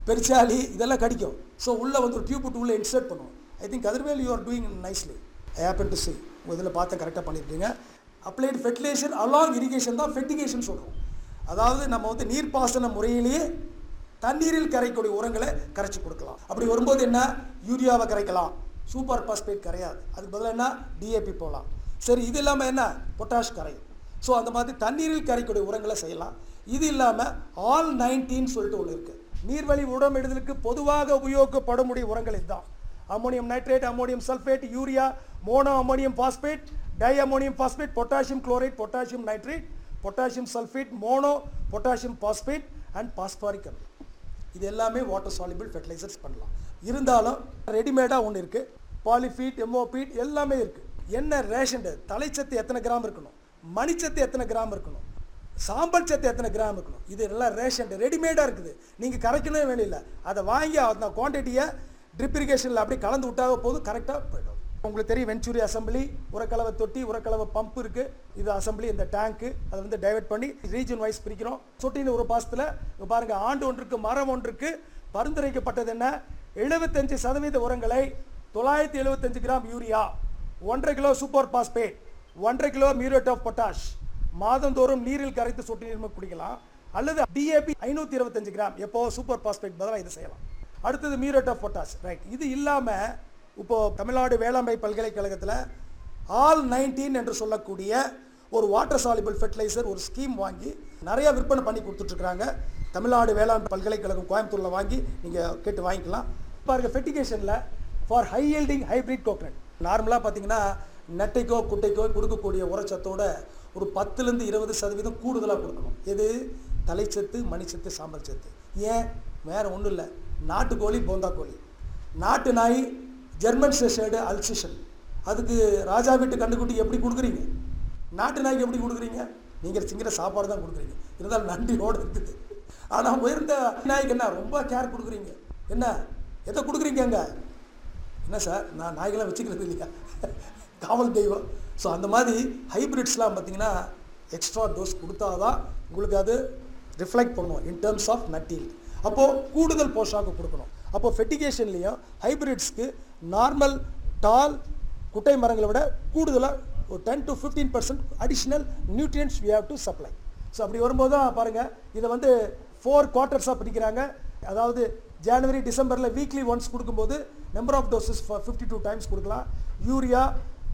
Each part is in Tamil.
பெருச்சாலி இதெல்லாம் கடிக்கும் ஸோ உள்ளே வந்து ஒரு டியூப் விட்டு உள்ளே இன்சர்ட் பண்ணுவோம் I think Kathirvel you are doing nicely I happen to see உங்கள் இதில் பார்த்து கரெக்டாக பண்ணியிருக்கீங்க அப்ளைடு ஃபெர்டிலைசேஷன் அலாங் இரிகேஷன் தான் ஃபெர்டிகேஷன் சொல்கிறோம் அதாவது நம்ம வந்து நீர்ப்பாசன முறையிலேயே தண்ணீரில் கரைக்கக்கூடிய உரங்களை கரைச்சி கொடுக்கலாம் அப்படி வரும்போது என்ன யூரியாவை கரைக்கலாம் சூப்பர் பாஸ்பேட் கரையாது அதுக்கு பதிலாக என்ன டிஏபி போகலாம் சரி இது இல்லாமல் என்ன பொட்டாஷ் கரையும் ஸோ அந்த மாதிரி தண்ணீரில் கரைக்கக்கூடிய உரங்களை செய்யலாம் இது இல்லாமல் ஆல் நைன்டீன் சொல்லிட்டு ஒன்று இருக்குது நீர்வழி உரமிடுதலுக்கு பொதுவாக உபயோகப்படக்கூடிய உரங்கள் இதுதான் ammonium nitrate ammonium sulphate urea mono ammonium phosphate di ammonium phosphate potassium chloride potassium nitrate potassium sulphate mono potassium phosphate and phosphoric அமிலம் இது எல்லாமே வாட்டர் சாலிபிள் ஃபெர்டிலைசர்ஸ் பண்ணலாம் இருந்தாலும் ரெடிமேடாக ஒன்று இருக்குது பாலிஃபீட் எம்ஓபீட் எல்லாமே இருக்குது என்ன ரேஷன் தலைச்சத்து எத்தனை கிராம் இருக்கணும் மணிச்சத்து எத்தனை கிராம் இருக்கணும் சாம்பல் சத்து எத்தனை கிராம் இருக்கணும் இது எல்லாம் ரேஷன் ரெடிமேடாக இருக்குது நீங்கள் கரைக்கணும் வேலையில்லை அதை வாங்கி அந்த குவான்டிட்டியை ட்ரிப் இரிகேஷனில் அப்படியே கலந்து விட்டாக போதும் கரெக்டாக போயிடும் உங்களுக்கு தெரியும் வெஞ்சூரி அசம்பிளி உரக்கலவை தொட்டி உரக்கலவை பம்ப் இருக்குது இது அசம்பிளி இந்த டேங்க்கு அதை வந்து டைவர்ட் பண்ணி ரீஜன் வைஸ் பிரிக்கிறோம் சொட்டின்னு ஒரு பாசத்தில் இங்கே பாருங்கள் ஆண்டு ஒன்றுக்கு மரம் ஒன்றுக்கு பரிந்துரைக்கப்பட்டது என்ன எழுபத்தஞ்சு சதவீத உரங்களை தொள்ளாயிரத்தி எழுபத்தஞ்சு கிராம் யூரியா ஒன்றரை கிலோ சூப்பர் பாஸ்பேட் ஒன்றரை கிலோ மியூரேட் ஆஃப் பொட்டாஷ் மாதந்தோறும் நீரில் கரைத்து சொட்டு நீர் குடிக்கலாம் அல்லது டிஏபி ஐநூற்றி இருபத்தஞ்சு கிராம் எப்போ சூப்பர் பாஸ்பேட் பதிலாக இது செய்யலாம் அடுத்தது மியூரேட் ஆஃப் பொட்டாஷ் ரைட் இது இல்லாமல் இப்போ தமிழ்நாடு வேளாண்மை பல்கலைக்கழகத்தில் ஆல் நைன்டீன் என்று சொல்லக்கூடிய ஒரு வாட்டர் சாலிபிள் ஃபெர்டிலைசர் ஒரு ஸ்கீம் வாங்கி நிறைய விற்பனை பண்ணி கொடுத்துட்ருக்குறாங்க தமிழ்நாடு வேளாண் பல்கலைக்கழகம் கோயம்புத்தூரில் வாங்கி நீங்கள் கேட்டு வாங்கிக்கலாம் பாருங்க ஃபெர்டிகேஷனில் for high yielding hybrid coconut நார்மலாக பார்த்தீங்கன்னா நெட்டைக்கோ குட்டைக்கோ கொடுக்கக்கூடிய உரச்சத்தோட ஒரு பத்துலேருந்து இருபது சதவீதம் கூடுதலாக கொடுக்கணும் எது தலைச்சத்து மணிச்சத்து சாம்பல் சத்து ஏன் வேறு ஒன்றும் இல்லை நாட்டுக்கோழி போந்தா கோழி நாட்டு நாய் ஜெர்மன் ஷெஷர்டு அல்சிஷன் அதுக்கு ராஜா வீட்டு கண்டுக்குட்டி எப்படி கொடுக்குறீங்க நாட்டு நாய்க்கு எப்படி கொடுக்குறீங்க நீங்கள் சிங்கிற சாப்பாடு தான் கொடுக்குறீங்க இருந்தாலும் நன்றியோடு இருக்குது ஆனால் உயர்ந்த நாய்க்கு என்ன ரொம்ப கேர் கொடுக்குறீங்க என்ன எதை கொடுக்குறீங்க அங்கே என்ன சார் நான் நாய்களாம் வச்சுக்கிறது இல்லையா காவல் தெய்வம் ஸோ அந்த மாதிரி ஹைப்ரிட்ஸ்லாம் பார்த்தீங்கன்னா எக்ஸ்ட்ரா டோஸ் கொடுத்தாதான் உங்களுக்கு அது ரிஃப்ளெக்ட் பண்ணும் இன் டேர்ம்ஸ் ஆஃப் நட்டீல் அப்போது கூடுதல் போஷாக்கு கொடுக்கணும் அப்போது ஃபெட்டிகேஷன்லேயும் ஹைப்ரிட்ஸ்க்கு நார்மல் டால் குட்டை மரங்களை விட கூடுதலாக ஒரு ten to fifteen percent additional nutrients we have to supply so அப்படி வரும்போது தான் பாருங்கள் இதை வந்து ஃபோர் குவார்ட்டர்ஸாக பிரிக்கிறாங்க அதாவது ஜனவரி டிசம்பரில் வீக்லி ஒன்ஸ் கொடுக்கும்போது number of doses for fifty two times கொடுக்கலாம் urea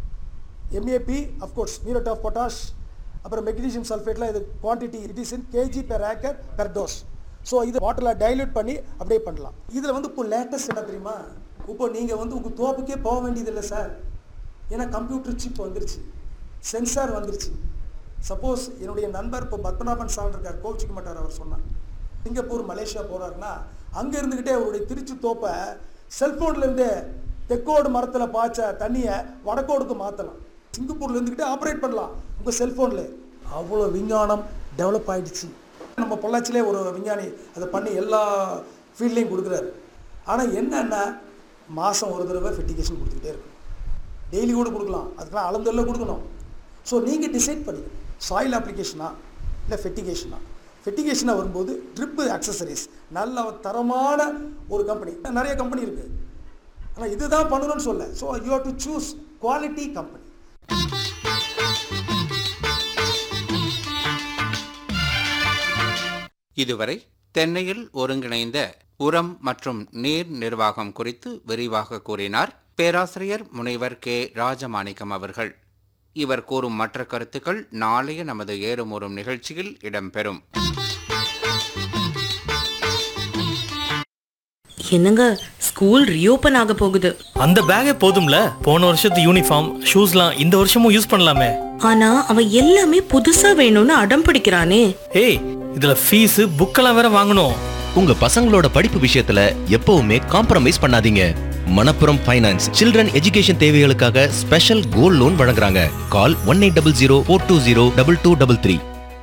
MAP of course muriate of potash அப்புறம் மெக்னீசியம் சல்ஃபேட்லாம் இது quantity it is in KG per acre per dose so இது வாட்டரில் டைல்யூட் பண்ணி அப்படியே பண்ணலாம் இதில் வந்து இப்போ லேட்டஸ்ட் என்ன தெரியுமா இப்போ நீங்கள் வந்து உங்கள் தோப்புக்கே போக வேண்டியதில்லை சார் ஏன்னா கம்ப்யூட்டர் சிப் வந்துருச்சு சென்சார் வந்துருச்சு சப்போஸ் என்னுடைய நண்பர் இப்போ பத்மநாபன் சார் இருக்கார் கோவிச்சுக்க மாட்டார் அவர் சொன்னார் சிங்கப்பூர் மலேசியா போகிறாருன்னா அங்கே இருந்துக்கிட்டே அவருடைய திருச்சி தோப்பை செல்ஃபோன்லேருந்தே தெக்கோடு மரத்தில் பாய்ச்ச தண்ணியை வடக்கோடுக்கு மாற்றலாம் சிங்கப்பூர்ல இருந்துக்கிட்டே ஆப்ரேட் பண்ணலாம் உங்கள் செல்ஃபோனில் அவ்வளோ விஞ்ஞானம் டெவலப் ஆயிடுச்சு நம்ம பொள்ளாச்சிலே ஒரு விஞ்ஞானி அதை பண்ணி எல்லா ஃபீல்ட்லேயும் கொடுக்குறாரு ஆனால் என்னென்னா மாதம் ஒரு தடவை ஃபெட்டிகேஷன் கொடுத்துக்கிட்டே இருக்கும் டெய்லி கூட கொடுக்கலாம் அதுக்கெல்லாம் அளந்தல்ல கொடுக்கணும் ஸோ நீங்கள் டிசைட் பண்ணிக்கணும் சாயில் அப்ளிகேஷனா இல்லை ஃபெட்டிகேஷனா ஃபெட்டிகேஷனாக வரும்போது ட்ரிப்பு அக்சசரிஸ் நல்ல தரமான ஒரு கம்பெனி நிறைய கம்பெனி இருக்குது ஆனால் இதுதான் பண்ணணும்னு சொல்ல so you have to choose quality company இதுவரை தென்னையில் ஒருங்கிணைந்த உரம் மற்றும் நீர் நிர்வாகம் குறித்து விரிவாக கூறினார் பேராசிரியர் முனைவர் கே ராஜமாணிக்கம் அவர்கள் இவர் கூறும் மற்ற கருத்துக்கள் நாளைய நமது ஏறுமுறும் நிகழ்ச்சியில் இடம்பெறும் என்னங்க ஸ்கூல் ரீஓபன் ஆக போகுது அந்த பேக்கே போதும்ல போன வருஷத்து யூனிஃபார்ம் ஷூஸ்லாம் இந்த வருஷமும் யூஸ் பண்ணலாமே ஆனா அவன் எல்லாமே புதுசா வேணும்னு அடம் பிடிக்கிறானே ஏய் இதுல ஃபீஸ் புக்கெல்லாம் வேற வாங்கணும் உங்க பசங்களோட படிப்பு விஷயத்துல எப்பவுமே காம்ப்ரமைஸ் பண்ணாதீங்க மணப்புரம் ஃபைனான்ஸ் சில்ட்ரன் எஜுகேஷன் தேவைகளுக்காக ஸ்பெஷல் கோல்ட் லோன் வழங்குறாங்க call one eight double zero four two zero double two double three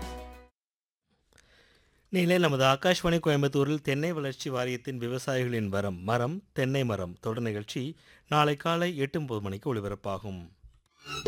நீங்களே நமது ஆகாஷ்வாணி கோயம்புத்தூரில் தென்னை வளர்ச்சி வாரியத்தின் விவசாயிகளின் வரம் மரம் தென்னை மரம் தொடர் நிகழ்ச்சி நாளை காலை எட்டு முப்பது மணிக்கு ஒளிபரப்பாகும்